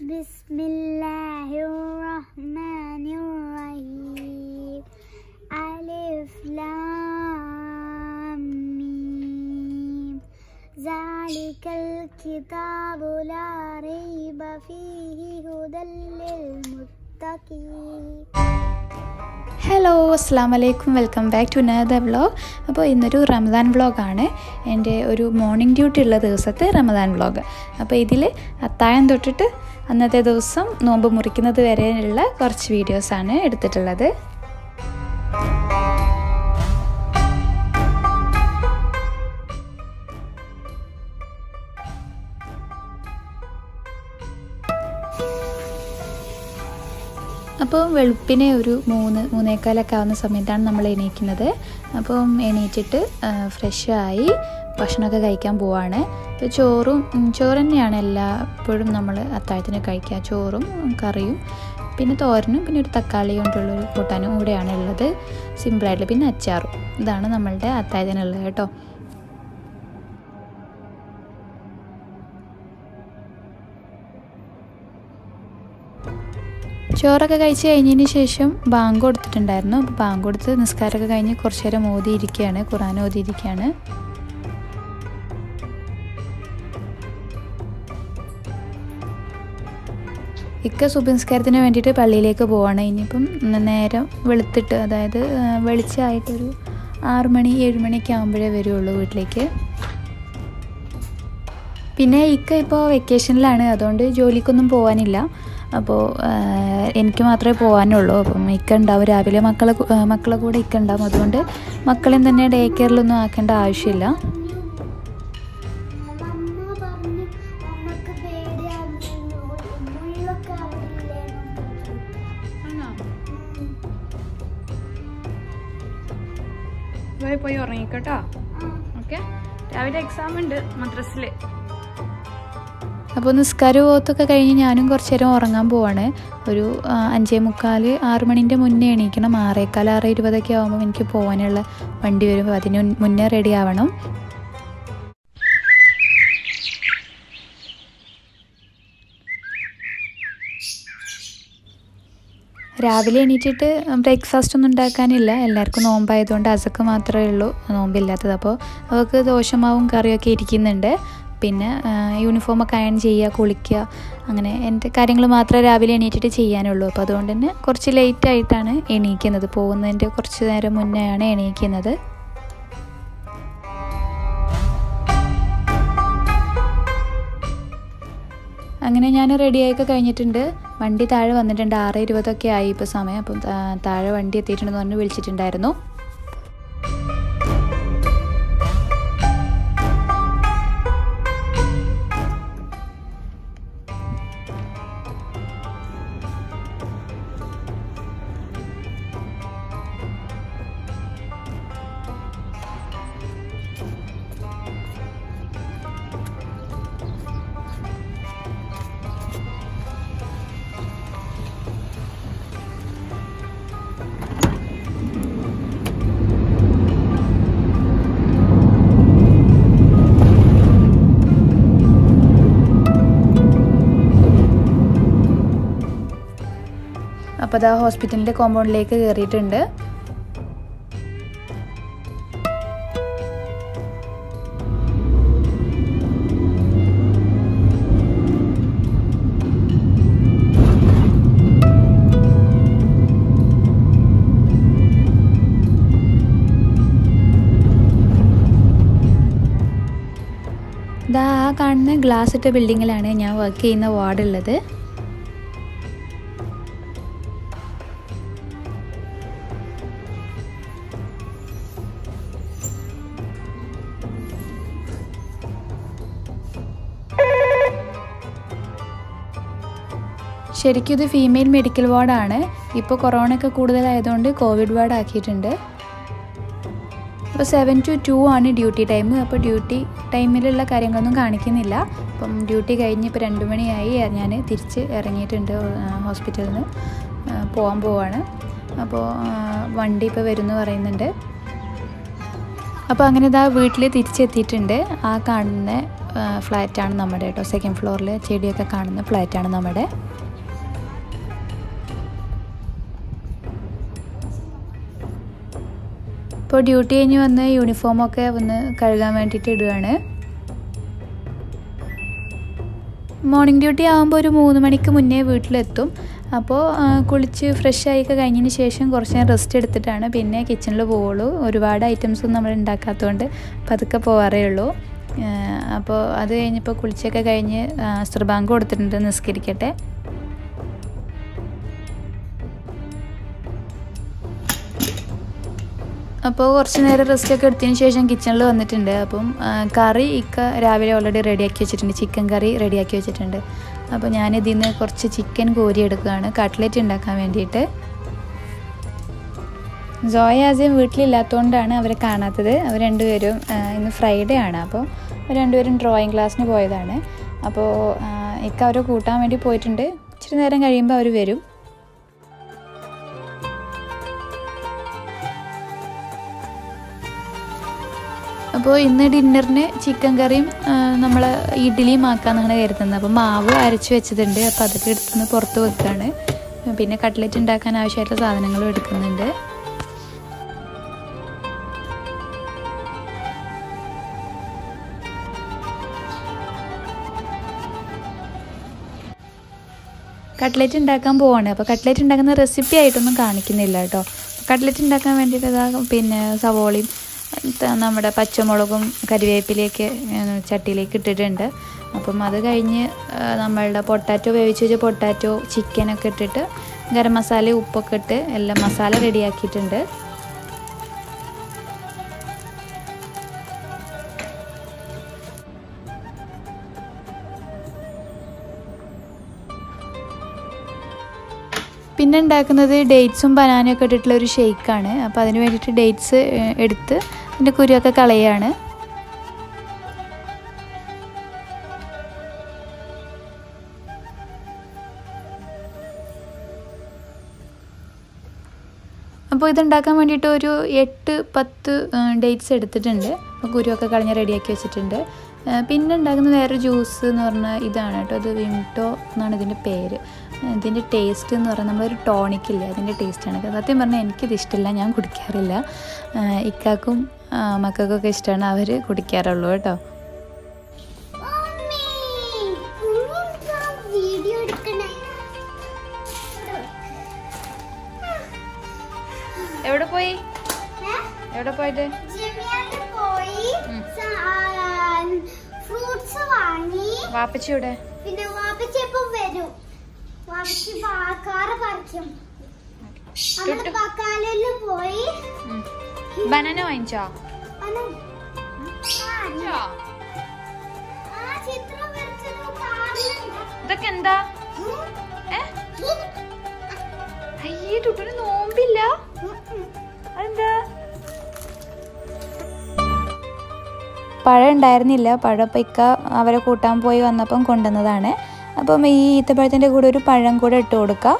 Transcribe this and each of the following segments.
بسم الله الرحمن الرحيم ألف لام ميم ذلك الكتاب لا ريب فيه هدى للمتقين hello അസ്സാം വലൈക്കും welcome back to Nada vlog അപ്പോൾ ഇന്നൊരു റമദാൻ വ്ളോഗാണ് എൻ്റെ ഒരു മോർണിംഗ് ഡ്യൂട്ടി ഉള്ള ദിവസത്തെ റമദാൻ വ്ളോഗ് അപ്പോൾ ഇതിൽ അത്താഴം തൊട്ടിട്ട് അന്നത്തെ ദിവസം നോമ്പ് മുറിക്കുന്നത് വരെയുള്ള കുറച്ച് വീഡിയോസാണ് എടുത്തിട്ടുള്ളത് അപ്പോൾ വെളുപ്പിനെ ഒരു മൂന്ന് മൂന്നേക്കാലൊക്കെ ആവുന്ന സമയത്താണ് നമ്മൾ എണീക്കുന്നത് അപ്പം എണീറ്റിട്ട് ഫ്രഷായി ഭക്ഷണമൊക്കെ കഴിക്കാൻ പോവാണ് ഇപ്പോൾ ചോറും ഉം, ചോറ് തന്നെയാണ് എല്ലായ്പ്പോഴും നമ്മൾ അത്താഴത്തിന് കഴിക്കുക ചോറും ഉം, കറിയും പിന്നെ തോരനും പിന്നെ ഒരു തക്കാളി കൊണ്ടുള്ളൊരു കൂട്ടാനും കൂടെയാണ് ഉള്ളത് സിമ്പിളായിട്ടുള്ള പിന്നെ അച്ചാറും ഇതാണ് നമ്മളുടെ അത്താഴത്തിനുള്ളത് കേട്ടോ ചോറൊക്കെ കഴിച്ച് കഴിഞ്ഞതിന് ശേഷം ബാങ്ക് കൊടുത്തിട്ടുണ്ടായിരുന്നു അപ്പോൾ ബാങ്ക് കൊടുത്ത് നിസ്കാരമൊക്കെ കഴിഞ്ഞ് കുറച്ച് നേരം ഓതിയിരിക്കുകയാണ് ഖുറാൻ ഓതിയിരിക്കുകയാണ് ഇക്ക സുബിൻസ്കാരത്തിന് വേണ്ടിയിട്ട് പള്ളിയിലേക്ക് പോവാണ് ഇനിയിപ്പം നേരം വെളുത്തിട്ട് അതായത് ആ, വെളിച്ചമായിട്ടൊരു ആറ് മണി ഏഴ് മണിയൊക്കെ ആകുമ്പോഴേ വരുള്ളൂ വീട്ടിലേക്ക് പിന്നെ ഇക്ക ഇപ്പോൾ വെക്കേഷനിലാണ് അതുകൊണ്ട് ജോലിക്കൊന്നും പോകാനില്ല അപ്പോൾ എനിക്ക് മാത്രമേ പോകാനുള്ളൂ അപ്പം ഇക്ക ഉണ്ടാവും രാവിലെ മക്കളെ കു- ആ, മക്കളെ കൂടെ ഇക്ക ഉണ്ടാവും അതുകൊണ്ട് മക്കളെയും തന്നെ ഡേ കെയറിലൊന്നും ആക്കേണ്ട ആവശ്യമില്ല അമ്മ പറഞ്ഞു അമ്മക്ക് പേടിയാകുന്നു മുള്ളൊക്കെ ആവില്ലേ പോയി ഉറങ്ങിക്കോട്ടോ ഓക്കെ രാവിലെ എക്സാം ഉണ്ട് മദ്രസിൽ അപ്പോൾ നിസ്കാരം ഓത്തൊക്കെ കഴിഞ്ഞ് ഞാനും കുറച്ച് നേരം ഉറങ്ങാൻ പോവാണ് ഒരു ആ, അഞ്ചേ മുക്കാൽ ആറ് മണിൻ്റെ മുന്നേ എണീക്കണം ആറേക്കാൽ ആറ് ഇരുപതൊക്കെ ആകുമ്പോൾ എനിക്ക് പോകാനുള്ള വണ്ടി വരും അപ്പോൾ അതിന് മുന്നേ റെഡി ആവണം രാവിലെ എണീറ്റിട്ട് ബ്രേക്ക്ഫാസ്റ്റ് ഒന്നും ഉണ്ടാക്കാനില്ല എല്ലാവർക്കും നോമ്പായതുകൊണ്ട് അസക്ക് മാത്രമേ ഉള്ളൂ നോമ്പില്ലാത്തത് അപ്പോൾ അവർക്ക് ദോശമാവും കറിയൊക്കെ ഇരിക്കുന്നുണ്ട് പിന്നെ യൂണിഫോമൊക്കെ അയൺ ചെയ്യുക കുളിക്കുക അങ്ങനെ എൻ്റെ കാര്യങ്ങൾ മാത്രമേ രാവിലെ എണീറ്റിട്ട് ചെയ്യാനുള്ളൂ അപ്പോൾ അതുകൊണ്ട് തന്നെ കുറച്ച് ലേറ്റ് ആയിട്ടാണ് എണീക്കുന്നത് പോകുന്നതിൻ്റെ കുറച്ച് നേരം മുന്നെയാണ് എണീക്കുന്നത് അങ്ങനെ ഞാൻ റെഡിയായൊക്കെ കഴിഞ്ഞിട്ടുണ്ട് വണ്ടി താഴെ വന്നിട്ടുണ്ട് ആറ് ഇരുപതൊക്കെ ആയി ഇപ്പോൾ സമയം അപ്പം താ- താഴെ വണ്ടി എത്തിയിട്ടുണ്ടെന്ന് പറഞ്ഞ് വിളിച്ചിട്ടുണ്ടായിരുന്നു അപ്പോൾ അതാ ഹോസ്പിറ്റലിൻ്റെ കോമ്പൗണ്ടിലേക്ക് കയറിയിട്ടുണ്ട് ഇതാ ആ കാണുന്ന ഗ്ലാസ് ഇട്ട ബിൽഡിങ്ങിലാണ് ഞാൻ വർക്ക് ചെയ്യുന്ന വാർഡുള്ളത് ശരിക്കും ഇത് ഫീമെയിൽ മെഡിക്കൽ വാർഡാണ് ഇപ്പോൾ കൊറോണ ഒക്കെ കൂടുതലായതുകൊണ്ട് കോവിഡ് വാർഡ് ആക്കിയിട്ടുണ്ട് അപ്പോൾ സെവൻ ടു ടു ആണ് ഡ്യൂട്ടി ടൈം അപ്പോൾ ഡ്യൂട്ടി ടൈമിലുള്ള കാര്യങ്ങളൊന്നും കാണിക്കുന്നില്ല അപ്പം ഡ്യൂട്ടി കഴിഞ്ഞ് ഇപ്പോൾ രണ്ട് മണിയായി ഞാൻ തിരിച്ച് ഇറങ്ങിയിട്ടുണ്ട് ഹോസ്പിറ്റലിൽ നിന്ന് പോകാൻ പോവാണ് അപ്പോൾ ആ, വണ്ടി ഇപ്പോൾ വരുമെന്ന് പറയുന്നുണ്ട് അപ്പോൾ അങ്ങനെ ഇതാ വീട്ടിൽ തിരിച്ചെത്തിയിട്ടുണ്ട് ആ കാണുന്ന ഫ്ലാറ്റാണ് നമ്മുടെ കേട്ടോ സെക്കൻഡ് ഫ്ലോറിൽ ചെടിയൊക്കെ കാണുന്ന ഫ്ലാറ്റാണ് നമ്മുടെ ഇപ്പോൾ ഡ്യൂട്ടി കഴിഞ്ഞ് വന്ന് യൂണിഫോമൊക്കെ ഒന്ന് കഴുകാൻ വേണ്ടിയിട്ട് ഇടുകയാണ് മോർണിംഗ് ഡ്യൂട്ടി ആകുമ്പോൾ ഒരു മൂന്ന് മണിക്ക് മുന്നേ വീട്ടിലെത്തും അപ്പോൾ ആ, കുളിച്ച് ഫ്രഷ് ആയിക്കെ കഴിഞ്ഞതിന് ശേഷം കുറച്ച് നേരം റെസ്റ്റ് എടുത്തിട്ടാണ് പിന്നെ കിച്ചണിൽ പോവുള്ളൂ ഒരുപാട് ഐറ്റംസ് ഒന്നും നമ്മൾ ഉണ്ടാക്കാത്തതുകൊണ്ട് പതുക്കെ പോകാറേ ഉള്ളൂ ആ, അപ്പോൾ അത് കഴിഞ്ഞപ്പോൾ കുളിച്ചൊക്കെ കഴിഞ്ഞ് സ്ത്രീബാങ്ക് കൊടുത്തിട്ടുണ്ട് നിസ്കരിക്കട്ടെ അപ്പോൾ കുറച്ച് നേരം റെസ്റ്റ് ഒക്കെ എടുത്തതിന് ശേഷം കിച്ചണിൽ വന്നിട്ടുണ്ട് അപ്പം ആ, കറി ഇക്ക രാവിലെ ഓൾറെഡി റെഡിയാക്കി വെച്ചിട്ടുണ്ട് ചിക്കൻ കറി റെഡിയാക്കി വെച്ചിട്ടുണ്ട് അപ്പോൾ ഞാൻ ഇതിൽ നിന്ന് കുറച്ച് ചിക്കൻ കോരി എടുക്കുകയാണ് കട്ട്ലറ്റ് ഉണ്ടാക്കാൻ വേണ്ടിയിട്ട് ജോയ ആദ്യം വീട്ടിലില്ലാത്തതുകൊണ്ടാണ് അവരെ കാണാത്തത് അവർ രണ്ടുപേരും ആ, ഇന്ന് ഫ്രൈഡേ ആണ് അപ്പോൾ അവർ രണ്ടുപേരും ഡ്രോയിങ് ക്ലാസ്സിന് പോയതാണ് അപ്പോൾ ആ, ഇക്ക അവരെ കൂട്ടാൻ വേണ്ടി പോയിട്ടുണ്ട് ഇച്ചിരി നേരം കഴിയുമ്പോൾ അവർ വരും അപ്പോൾ ഇന്ന് ഡിന്നറിന് ചിക്കൻ കറിയും നമ്മൾ ഇഡ്ഡലിയും ആക്കാമെന്നാണ് കരുതുന്നത് അപ്പോൾ മാവ് അരച്ച് വെച്ചതുണ്ട് അപ്പോൾ അതൊക്കെ എടുത്തുനിന്ന് പുറത്ത് വെക്കുകയാണ് പിന്നെ കട്ട്ലറ്റ് ഉണ്ടാക്കാൻ ആവശ്യമായിട്ടുള്ള സാധനങ്ങളും എടുക്കുന്നുണ്ട് കട്ട്ലറ്റ് ഉണ്ടാക്കാൻ പോവാണ് അപ്പോൾ കട്ട്ലറ്റ് ഉണ്ടാക്കുന്ന റെസിപ്പി ആയിട്ടൊന്നും കാണിക്കുന്നില്ല കേട്ടോ കട്ട്ലറ്റ് ഉണ്ടാക്കാൻ വേണ്ടിയിട്ട് ഇതാ പിന്നെ സവോളയും ത- നമ്മുടെ പച്ചമുളകും കരിവേപ്പിലയൊക്കെ ഏഹ്, ചട്ടിയിലേക്ക് ഇട്ടിട്ടുണ്ട് അപ്പം അത് കഴിഞ്ഞ് ആ, നമ്മളുടെ പൊട്ടാറ്റോ വേവിച്ച് വെച്ച പൊട്ടാറ്റോ ചിക്കനൊക്കെ ഇട്ടിട്ട് ഗരം മസാല ഉപ്പൊക്കെ ഇട്ട് എല്ലാം മസാല റെഡിയാക്കിയിട്ടുണ്ട് പിന്നെ ഉണ്ടാക്കുന്നത് ഡേറ്റ്സും ബനാനയും ഒക്കെ ഇട്ടിട്ടുള്ള ഒരു ഷെയ്ക്കാണ് അപ്പോൾ അതിന് വേണ്ടിയിട്ട് ഡേറ്റ്സ് എടുത്ത് അതിൻ്റെ കുരുവൊക്കെ കളയാണ് അപ്പോൾ ഇതുണ്ടാക്കാൻ വേണ്ടിയിട്ട് ഒരു എട്ട് പത്ത് ഡേറ്റ്സ് എടുത്തിട്ടുണ്ട് അപ്പോൾ കുരുവൊക്കെ കളഞ്ഞ് റെഡിയാക്കി വെച്ചിട്ടുണ്ട് ആ, പിന്നെ ഉണ്ടാക്കുന്ന വേറെ ജ്യൂസ് എന്ന് പറഞ്ഞാൽ ഇതാണ് കേട്ടോ അത് വിംടോ എന്നാണ് ഇതിൻ്റെ പേര് ആ, ഇതിൻ്റെ ടേസ്റ്റ് എന്ന് പറഞ്ഞാൽ നമ്മളൊരു ടോണിക് ഇല്ലേ അതിൻ്റെ ടേസ്റ്റാണ് സത്യം പറഞ്ഞാൽ എനിക്കിത് ഇഷ്ടമില്ല ഞാൻ കുടിക്കാറില്ല ആ, ഇക്കാക്കും ആ, മക്കൾക്കൊക്കെ ഇഷ്ടമാണ് അവർ കുടിക്കാറുള്ളൂ കേട്ടോ മമ്മി, ഉമ്മി വീഡിയോ എടുക്കണേ എവിടെ പോയി ഏ? എവിടെ പോയത് ജിമ്മിയാണ്ട് പോയി ഫ്രൂട്ട്സ് വാങ്ങി വാപ്പച്ചിയുടെ പിന്നെ വാപ്പച്ചി എപ്പം വരും വാപ്പച്ചി കാറ് പറിക്കും നമ്മള് പക്കാലയിൽ പോയി ബനാന വാങ്ങിച്ചോ അനു, ആ, ആ ചിത്രം വരച്ചത് കാറിലുണ്ട്. ഇതൊക്കെ എന്താ ഉം. ഏ അയ്യേ ടുട്ടുന് നോമ്പില്ല ഉം, ഉം. അതെന്താ പഴം ഉണ്ടായിരുന്നില്ല പഴം ഇപ്പം ഇക്ക അവരെ കൂട്ടാൻ പോയി വന്നപ്പം കൊണ്ടുവന്നതാണ് അപ്പം ഈ ഈത്തപ്പഴത്തിൻ്റെ കൂടെ ഒരു പഴം കൂടെ ഇട്ട് കൊടുക്കുക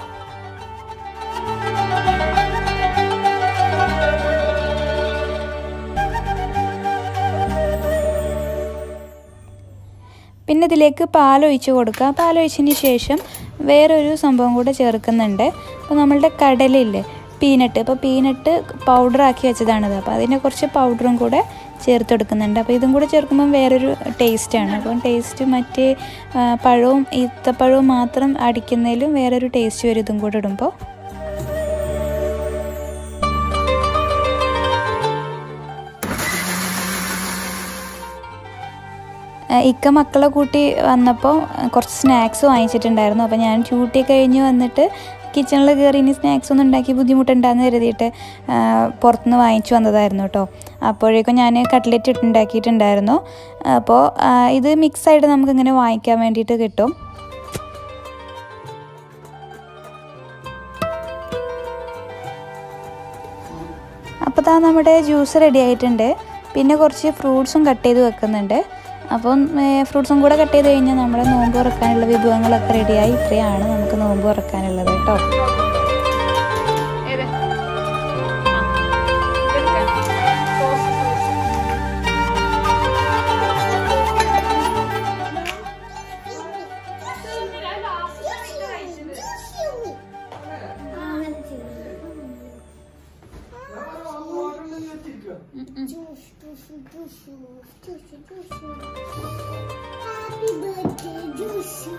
പിന്നെ ഇതിലേക്ക് പാലൊഴിച്ച് കൊടുക്കുക പാലൊഴിച്ചതിന് ശേഷം വേറൊരു സംഭവം കൂടെ ചേർക്കുന്നുണ്ട് അപ്പോൾ നമ്മളുടെ കടലില്ലേ പീനട്ട് അപ്പോൾ പീനട്ട് പൗഡർ ആക്കി വെച്ചതാണിത് അപ്പോൾ അതിനെ കുറച്ച് പൗഡറും കൂടെ ചേർത്ത് കൊടുക്കുന്നുണ്ട് അപ്പോൾ ഇതും കൂടെ ചേർക്കുമ്പം വേറൊരു ടേസ്റ്റാണ് അപ്പം ടേസ്റ്റ് മറ്റേ ആ, പഴവും ഈത്തപ്പഴവും മാത്രം അടിക്കുന്നതിലും വേറൊരു ടേസ്റ്റ് വരും ഇതും കൂടെ ഇടുമ്പോൾ ഏഹ് ഇക്ക മക്കളെ കൂട്ടി വന്നപ്പോൾ കുറച്ച് സ്നാക്സ് വാങ്ങിച്ചിട്ടുണ്ടായിരുന്നു അപ്പോൾ ഞാൻ ഡ്യൂട്ടി കഴിഞ്ഞ് വന്നിട്ട് കിച്ചണിൽ കയറി ഇനി സ്നാക്സ് ഒന്നും ഉണ്ടാക്കി ബുദ്ധിമുട്ടുണ്ടാന്ന് കരുതിയിട്ട് ഏഹ് പുറത്തുനിന്ന് വാങ്ങിച്ചു വന്നതായിരുന്നു കേട്ടോ അപ്പോഴേക്കും ഞാൻ കട്ട്ലറ്റ് ഉണ്ടാക്കിയിട്ടുണ്ടായിരുന്നു അപ്പോൾ ആഹ് ഇത് മിക്സായിട്ട് നമുക്കിങ്ങനെ വാങ്ങിക്കാൻ വേണ്ടിയിട്ട് കിട്ടും അപ്പോൾ താ നമ്മുടെ ജ്യൂസ് റെഡി ആയിട്ടുണ്ട് പിന്നെ കുറച്ച് ഫ്രൂട്ട്സും കട്ട് ചെയ്ത് വെക്കുന്നുണ്ട് അപ്പം ഫ്രൂട്ട്സും കൂടെ കട്ട് ചെയ്ത് കഴിഞ്ഞാൽ നമ്മുടെ നോമ്പ് തുറക്കാനുള്ള വിഭവങ്ങളൊക്കെ റെഡിയായി ഇത്രയാണ് നമുക്ക് നോമ്പ് തുറക്കാനുള്ളത് കേട്ടോ Juicy, juicy, juicy, juicy. Happy birthday, Juicy.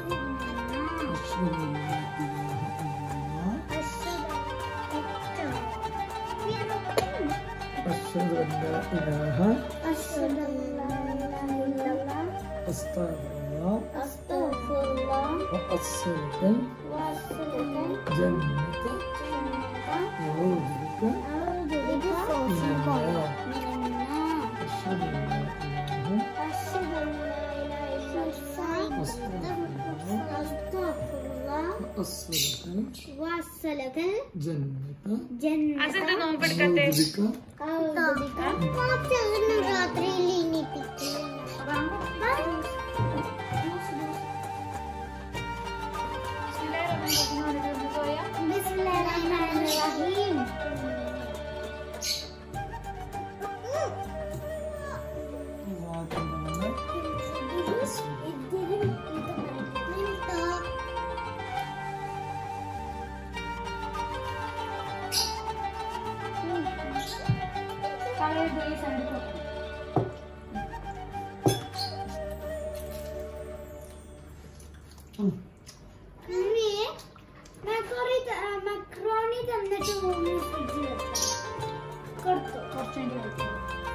أشهد أن لا إله أشهد أن لا إله إلا الله أستغفر الله أستغفر الله وأصلك وأستغفر جنة أعوذ بك أعوذ بك من النار من النار أشهد أن لا إله أشهد أن لا إله إلا الله أستغفر الله وأصلك وأصلك جنة جنة أعوذ بك أعوذ بك രാത്രിയിൽ ബിസ്മില്ലാഹിർറഹ്മാനിർറഹീം മമ്മിയെ മക്രോണി മക്രോണി തന്നിട്ട് മമ്മി ഫ്രിഡ്ജിൽ വെച്ചു കൊടുത്തു കുറച്ചുകൂടി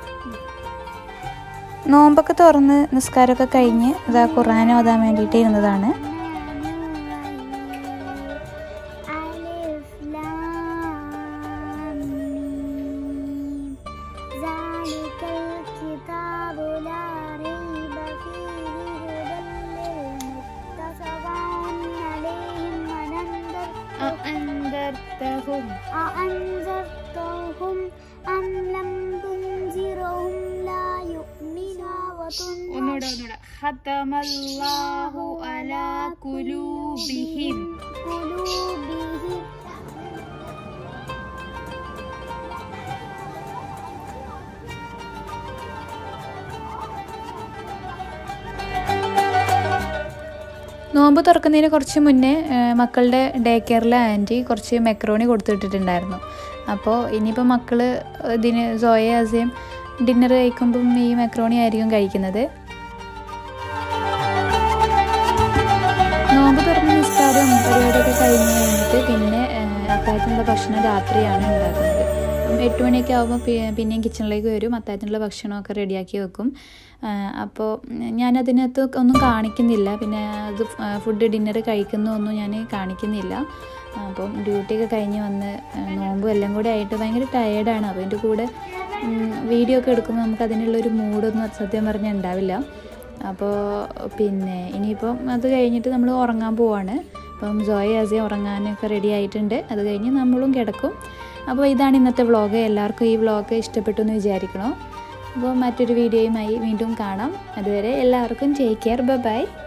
നോമ്പൊക്കെ തുറന്ന് നിസ്കാരമൊക്കെ കഴിഞ്ഞ് ഇതാ ഖുർആൻ ഓതാൻ വേണ്ടിയിട്ട് ഇരുന്നതാണ് ألف لام ميم ذلك الكتاب لا ريب فيه هدى للمتقين عليهم أنذر أأنذرتهم أأنذرتهم أم لم تنذرهم لا يؤمنون ഒന്നുകൂടെ ഒന്നുകൂടെ ഖതമല്ലാഹു അലാ കുലൂബിഹിം قلوبهم നോമ്പ് തുറക്കുന്നതിന് കുറച്ച് മുന്നേ ആ, മക്കളുടെ ഡേ കെയറിലെ ആൻറ്റി കുറച്ച് മെക്രോണി കൊടുത്തിട്ടിട്ടുണ്ടായിരുന്നു അപ്പോൾ ഇനിയിപ്പോൾ മക്കൾ ഇതിന് സോയ അസയും ഡിന്നർ കഴിക്കുമ്പം ഈ മെക്രോണി ആയിരിക്കും കഴിക്കുന്നത് നോമ്പ് തുറന്ന് നിസ്കാരവും പരിപാടിയൊക്കെ കഴിഞ്ഞ് കഴിഞ്ഞിട്ട് പിന്നെ അത്താഴത്തിനുള്ള ഭക്ഷണം രാത്രിയാണ് ഉണ്ടാക്കുന്നത് അപ്പം എട്ട് മണിയൊക്കെ ആകുമ്പോൾ പിന്നെയും കിച്ചണിലേക്ക് വരും അത്താഴത്തിനുള്ള ഭക്ഷണമൊക്കെ റെഡിയാക്കി വെക്കും അപ്പോൾ ഞാനതിനകത്ത് ഒന്നും കാണിക്കുന്നില്ല പിന്നെ അത് ഫുഡ് ഡിന്നർ കഴിക്കുന്നൊന്നും ഞാൻ കാണിക്കുന്നില്ല അപ്പം ഡ്യൂട്ടിയൊക്കെ കഴിഞ്ഞ് വന്ന് ആ, നോമ്പും എല്ലാം കൂടെ ആയിട്ട് ഭയങ്കര ടയേർഡാണ് അപ്പോൾ അതിൻ്റെ കൂടെ വീഡിയോ ഒക്കെ എടുക്കുമ്പോൾ നമുക്ക് അതിനുള്ളൊരു മൂഡൊന്നും സത്യം പറഞ്ഞാൽ ഉണ്ടാവില്ല അപ്പോൾ പിന്നെ ഇനിയിപ്പം അത് കഴിഞ്ഞിട്ട് നമ്മൾ ഉറങ്ങാൻ പോവാണ് അപ്പം ജോയ അസി ഉറങ്ങാനൊക്കെ റെഡി ആയിട്ടുണ്ട് അത് കഴിഞ്ഞ് നമ്മളും കിടക്കും അപ്പോൾ ഇതാണ് ഇന്നത്തെ വ്ളോഗ് എല്ലാവർക്കും ഈ വ്ളോഗ് ഇഷ്ടപ്പെട്ടു എന്ന് വിചാരിക്കണം അപ്പോൾ മറ്റൊരു വീഡിയോയുമായി വീണ്ടും കാണാം അതുവരെ എല്ലാവർക്കും ടേക്ക് കെയർ ബൈ